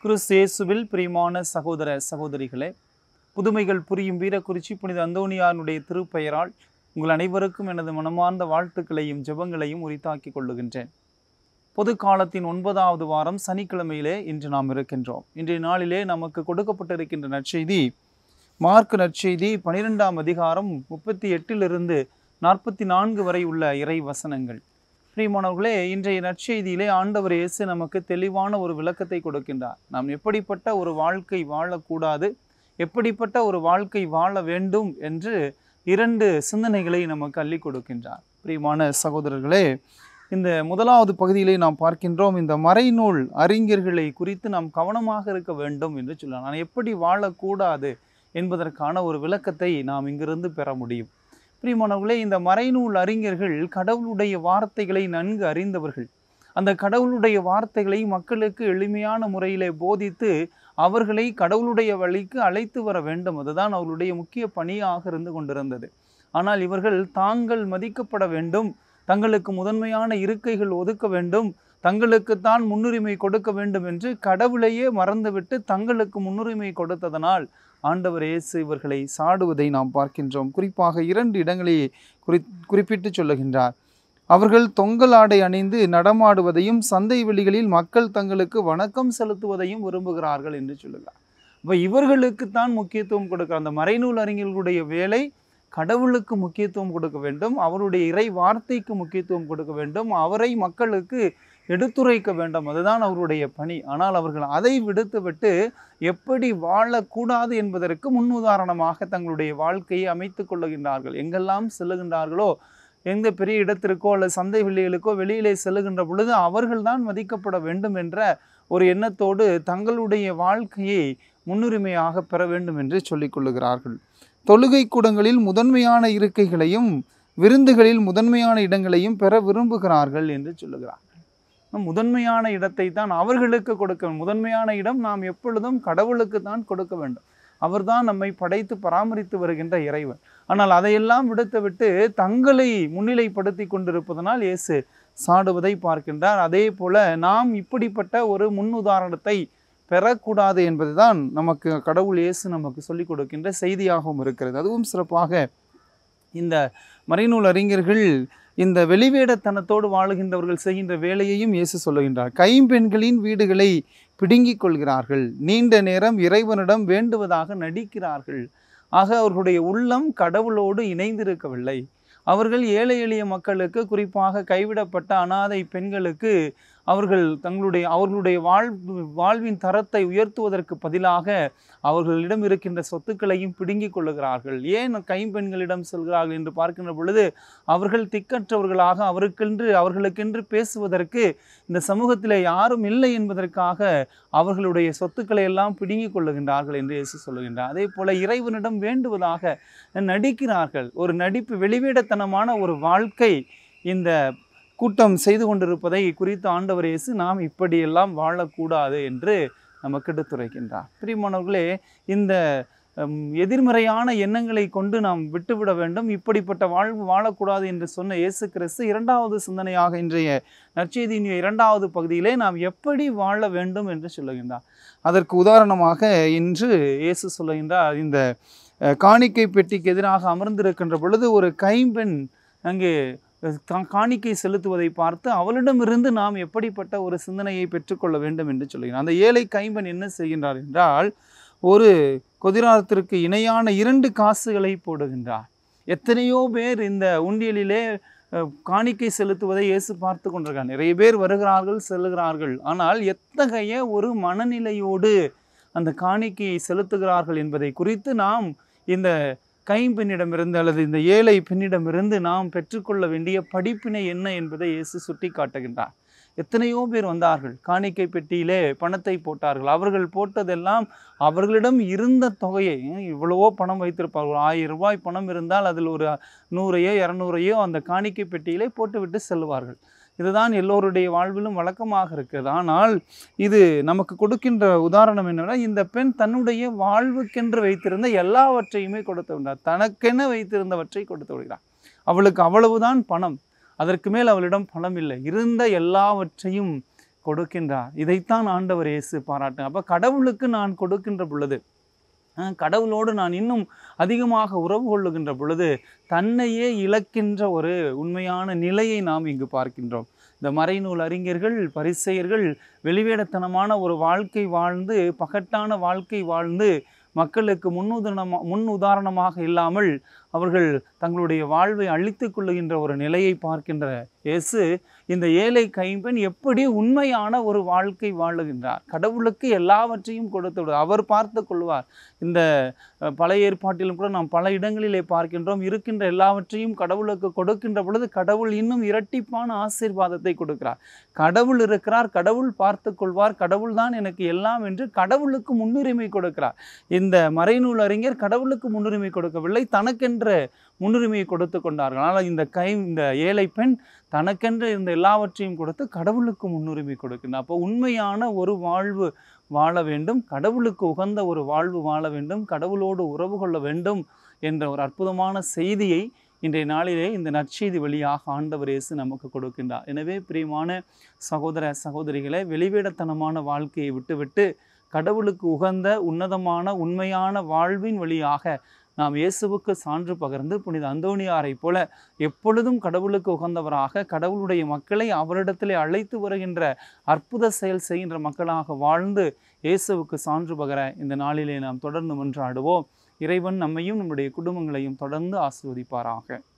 கிறிஸ்து இயேசுவில் பிரியமான சகோதர சகோதரிகளே புதுமைகள் புரியும் வீரக்குறிச்சி புனித அந்தோனியாருடைய திருப்பெயரால் உங்கள் அனைவருக்கும் எனது மனமார்ந்த வாழ்த்துக்களையும் ஜெபங்களையும் உரித்தாக்கிக் கொள்ளுகின்றேன் பொது காலத்தின் ஒன்பதாவது வாரம் சனிக்கிழமையிலே இன்று நாம் இருக்கின்றோம் இன்றைய நாளிலே நமக்கு கொடுக்கப்பட்டிருக்கின்ற நற்செய்தி மார்க் நற்செய்தி பனிரெண்டாம் அதிகாரம் முப்பத்தி எட்டிலிருந்து நாற்பத்தி நான்கு வரை உள்ள இறை வசனங்கள் பிரியமானவர்களே இன்றைய நற்செய்தியிலே ஆண்டவர் இயேசு நமக்கு தெளிவான ஒரு விளக்கத்தை கொடுக்கின்றார் நாம் எப்படிப்பட்ட ஒரு வாழ்க்கை வாழக்கூடாது எப்படிப்பட்ட ஒரு வாழ்க்கை வாழ வேண்டும் என்று இரண்டு சிந்தனைகளை நமக்கு அள்ளி கொடுக்கின்றார் பிரியமான சகோதரர்களே இந்த முதலாவது பகுதியிலே நாம் பார்க்கின்றோம் இந்த மறைநூல் அறிஞர்களை குறித்து நாம் கவனமாக இருக்க வேண்டும் என்று சொல்லலாம் நான் எப்படி வாழக்கூடாது என்பதற்கான ஒரு விளக்கத்தை நாம் இங்கிருந்து பெற முடியும் பிரியமானவர்களே இந்த மறைநூல் அறிஞர்கள் கடவுளுடைய வார்த்தைகளை நன்கு அறிந்தவர்கள் அந்த கடவுளுடைய வார்த்தைகளை மக்களுக்கு எளிமையான முறையிலே போதித்து அவர்களை கடவுளுடைய வழிக்கு அழைத்து வர வேண்டும் அதுதான் அவர்களுடைய முக்கிய பணியாக இருந்து கொண்டிருந்தது ஆனால் இவர்கள் தாங்கள் மதிக்கப்பட வேண்டும் தங்களுக்கு முதன்மையான இருக்கைகள் ஒதுக்க வேண்டும் தங்களுக்குத்தான் முன்னுரிமை கொடுக்க வேண்டும் என்று கடவுளையே மறந்துவிட்டு தங்களுக்கு முன்னுரிமை கொடுத்ததனால் ஆண்டவர் இயேசு இவர்களை சாடுவதை நாம் பார்க்கின்றோம் குறிப்பாக இரண்டு இடங்களை குறி குறிப்பிட்டு சொல்லுகின்றார் அவர்கள் தொங்கல் ஆடை அணிந்து நடமாடுவதையும் சந்தை வெளிகளில் மக்கள் தங்களுக்கு வணக்கம் செலுத்துவதையும் விரும்புகிறார்கள் என்று சொல்லுகிறார் இப்போ இவர்களுக்குத்தான் முக்கியத்துவம் கொடுக்க அந்த மறைநூல் அறிஞர்களுடைய வேலை கடவுளுக்கு முக்கியத்துவம் கொடுக்க வேண்டும் அவருடைய இறை வார்த்தைக்கு முக்கியத்துவம் கொடுக்க வேண்டும் அவரை மக்களுக்கு எடுத்துரைக்க வேண்டும் அதுதான் அவருடைய பணி ஆனால் அவர்கள் அதை விடுத்துவிட்டு எப்படி வாழக்கூடாது என்பதற்கு முன்னுதாரணமாக தங்களுடைய வாழ்க்கையை அமைத்து கொள்ளுகின்றார்கள் எங்கெல்லாம் செல்லுகின்றார்களோ எந்த பெரிய இடத்திற்கோ அல்லது சந்தை வெளிகளுக்கோ வெளியிலே செல்லுகின்ற பொழுது அவர்கள்தான் மதிக்கப்பட வேண்டும் என்ற ஒரு எண்ணத்தோடு தங்களுடைய வாழ்க்கையை முன்னுரிமையாக பெற வேண்டும் என்று சொல்லிக் கொள்ளுகிறார்கள் தொழுகை கூடங்களில் முதன்மையான இருக்கைகளையும் விருந்துகளில் முதன்மையான இடங்களையும் பெற விரும்புகிறார்கள் என்று சொல்லுகிறார்கள் முதன்மையான இடத்தை தான் அவர்களுக்கு கொடுக்க முதன்மையான இடம் நாம் எப்பொழுதும் கடவுளுக்கு தான் கொடுக்க வேண்டும் அவர்தான் நம்மை படைத்து பராமரித்து வருகின்ற இறைவன் ஆனால் அதையெல்லாம் விடுத்துவிட்டு தங்களை முன்னிலைப்படுத்தி கொண்டிருப்பதனால் இயேசு சாடுவதை பார்க்கின்றார் அதே போல நாம் இப்படிப்பட்ட ஒரு முன்னுதாரணத்தை பெறக்கூடாது என்பதுதான் நமக்கு கடவுள் இயேசு நமக்கு சொல்லிக் கொடுக்கின்ற செய்தியாகவும் இருக்கிறது அதுவும் சிறப்பாக இந்த மறைநூல் அறிஞர்கள் இந்த வெளிவேடத்தனத்தோடு வாழுகின்றவர்கள் செய்கின்ற வேலையையும் இயேசு சொல்லுகின்றார் கைம்பெண்களின் வீடுகளை பிடுங்கிக் கொள்கிறார்கள் நீண்ட நேரம் இறைவனிடம் வேண்டுவதாக நடிக்கிறார்கள் ஆக அவர்களுடைய உள்ளம் கடவுளோடு இணைந்திருக்கவில்லை அவர்கள் ஏழை எளிய மக்களுக்கு குறிப்பாக கைவிடப்பட்ட அனாதை பெண்களுக்கு அவர்கள் தங்களுடைய அவர்களுடைய வாழ்வு வாழ்வின் தரத்தை உயர்த்துவதற்கு பதிலாக அவர்களிடம் இருக்கின்ற சொத்துக்களையும் பிடுங்கிக் கொள்ளுகிறார்கள் ஏன் கைம்பெண்களிடம் செல்கிறார்கள் என்று பார்க்கின்ற பொழுது அவர்கள் திக்கற்றவர்களாக அவருக்கென்று அவர்களுக்கென்று பேசுவதற்கு இந்த சமூகத்தில் யாரும் இல்லை என்பதற்காக அவர்களுடைய சொத்துக்களை எல்லாம் பிடுங்கிக் கொள்ளுகின்றார்கள் என்று இயேசு சொல்லுகின்றார் அதே போல இறைவனிடம் வேண்டுவதாக நடிக்கிறார்கள் ஒரு நடிப்பு வெளிவேடத்தனமான ஒரு வாழ்க்கை இந்த கூட்டம் செய்து கொண்டிருப்பதை குறித்து ஆண்டவர் இயேசு நாம் இப்படியெல்லாம் வாழக்கூடாது என்று நமக்கு எடுத்துரைக்கின்றார் பிரியமானவர்களே இந்த எதிர்மறையான எண்ணங்களை கொண்டு நாம் விட்டுவிட வேண்டும் இப்படிப்பட்ட வாழ்வு வாழக்கூடாது என்று சொன்ன இயேசு கிறிஸ்து இரண்டாவது சிந்தனையாக இன்றைய நற்செய்தியின் இரண்டாவது பகுதியிலே நாம் எப்படி வாழ வேண்டும் என்று சொல்லுகின்றார் அதற்கு உதாரணமாக இன்று இயேசு சொல்லுகின்றார் இந்த காணிக்கை பெட்டிக்கு எதிராக அமர்ந்திருக்கின்ற பொழுது ஒரு கைம்பெண் அங்கே காணிக்கை செலுத்துவதை பார்த்து அவளிடமிருந்து நாம் எப்படிப்பட்ட ஒரு சிந்தனையை பெற்றுக்கொள்ள வேண்டும் என்று சொல்லுகிறார் அந்த ஏழை கைம்பெண் என்ன செய்கின்றார் என்றால் ஒரு கொதிராரத்திற்கு இணையான இரண்டு காசுகளை போடுகின்றார் எத்தனையோ பேர் இந்த உண்டியலிலே காணிக்கை செலுத்துவதை இயேசு பார்த்து கொண்டிருக்கார் நிறைய பேர் வருகிறார்கள் செல்லுகிறார்கள் ஆனால் எத்தகைய ஒரு மனநிலையோடு அந்த காணிக்கையை செலுத்துகிறார்கள் என்பதை குறித்து நாம் இந்த கைம்பெண்ணிடமிருந்து அல்லது இந்த ஏழை பெண்ணிடமிருந்து நாம் பெற்றுக்கொள்ள வேண்டிய படிப்பினை என்ன என்பதை இயேசு சுட்டி காட்டுகின்றார் எத்தனையோ பேர் வந்தார்கள் காணிக்கை பெட்டியிலே பணத்தை போட்டார்கள் அவர்கள் போட்டதெல்லாம் அவர்களிடம் இருந்த தொகையை இவ்வளவோ பணம் வைத்திருப்பார்கள் ஆயிரம் ரூபாய் பணம் இருந்தால் அதில் ஒரு நூறையோ இரநூறையோ அந்த காணிக்கை பெட்டியிலே போட்டுவிட்டு செல்வார்கள் இதுதான் எல்லோருடைய வாழ்விலும் வழக்கமாக இருக்கிறது ஆனால் இது நமக்கு கொடுக்கின்ற உதாரணம் என்னன்னா இந்த பெண் தன்னுடைய வாழ்வுக்கென்று வைத்திருந்த எல்லாவற்றையுமே கொடுத்து விட்டார் தனக்கென வைத்திருந்தவற்றை கொடுத்து விடுகிறார் அவளுக்கு அவ்வளவுதான் பணம் அதற்கு மேல் அவளிடம் பணம் இல்லை இருந்த எல்லாவற்றையும் கொடுக்கின்றார் இதைத்தான் ஆண்டவர் இயேசு பாராட்டு அப்போ கடவுளுக்கு நான் கொடுக்கின்ற பொழுது அஹ், கடவுளோடு நான் இன்னும் அதிகமாக உறவு கொள்ளுகின்ற பொழுது தன்னையே இழக்கின்ற ஒரு உண்மையான நிலையை நாம் இங்கு பார்க்கின்றோம் இந்த மறைநூல் அறிஞர்கள் பரிசெயர்கள் வெளிவேடத்தனமான ஒரு வாழ்க்கை வாழ்ந்து பகட்டான வாழ்க்கை வாழ்ந்து மக்களுக்கு முன்னுதாரணமா முன் உதாரணமாக இல்லாமல் அவர்கள் தங்களுடைய வாழ்வை அழித்துக் கொள்ளுகின்ற ஒரு நிலையை பார்க்கின்ற இயேசு இந்த ஏழை கைம்பெண் எப்படி உண்மையான ஒரு வாழ்க்கை வாழுகின்றார் கடவுளுக்கு எல்லாவற்றையும் கொடுத்து விடு அவர் பார்த்து கொள்வார் இந்த அஹ், பழைய ஏற்பாட்டிலும் கூட நாம் பல இடங்களிலே பார்க்கின்றோம் இருக்கின்ற எல்லாவற்றையும் கடவுளுக்கு கொடுக்கின்ற பொழுது கடவுள் இன்னும் இரட்டிப்பான ஆசீர்வாதத்தை கொடுக்கிறார் கடவுள் இருக்கிறார் கடவுள் பார்த்து கொள்வார் கடவுள் தான் எனக்கு எல்லாம் என்று கடவுளுக்கு முன்னுரிமை கொடுக்கிறார் இந்த மறைநூல் அறிஞர் கடவுளுக்கு முன்னுரிமை கொடுக்கவில்லை தனக்கென்ற முன்னுரிமையை கொடுத்து கொண்டார்கள் ஆனால் இந்த கை இந்த ஏழை பெண் தனக்கென்று இருந்த எல்லாவற்றையும் கொடுத்து கடவுளுக்கு முன்னுரிமை கொடுக்கின்றார் அப்போ உண்மையான ஒரு வாழ்வு வாழ வேண்டும் கடவுளுக்கு உகந்த ஒரு வாழ்வு வாழ வேண்டும் கடவுளோடு உறவு கொள்ள வேண்டும் என்ற ஒரு அற்புதமான செய்தியை இன்றைய நாளிலே இந்த நற்செய்தி வழியாக ஆண்டவர் இயேசு நமக்கு கொடுக்கின்றார் எனவே பிரியமான சகோதர சகோதரிகளை வெளிவேடத்தனமான வாழ்க்கையை விட்டுவிட்டு கடவுளுக்கு உகந்த உன்னதமான உண்மையான வாழ்வின் வழியாக நாம் இயேசுவுக்கு சான்று பகர்ந்து புனித அந்தோணியாரை போல எப்பொழுதும் கடவுளுக்கு உகந்தவராக கடவுளுடைய மக்களை அவரிடத்திலே அழைத்து வருகின்ற அற்புத செயல் செய்கின்ற மக்களாக வாழ்ந்து இயேசுவுக்கு சான்று பகர இந்த நாளிலே நாம் தொடர்ந்து மன்றாடுவோம் இறைவன் நம்மையும் நம்முடைய குடும்பங்களையும் தொடர்ந்து ஆசீர்வதிப்பாராக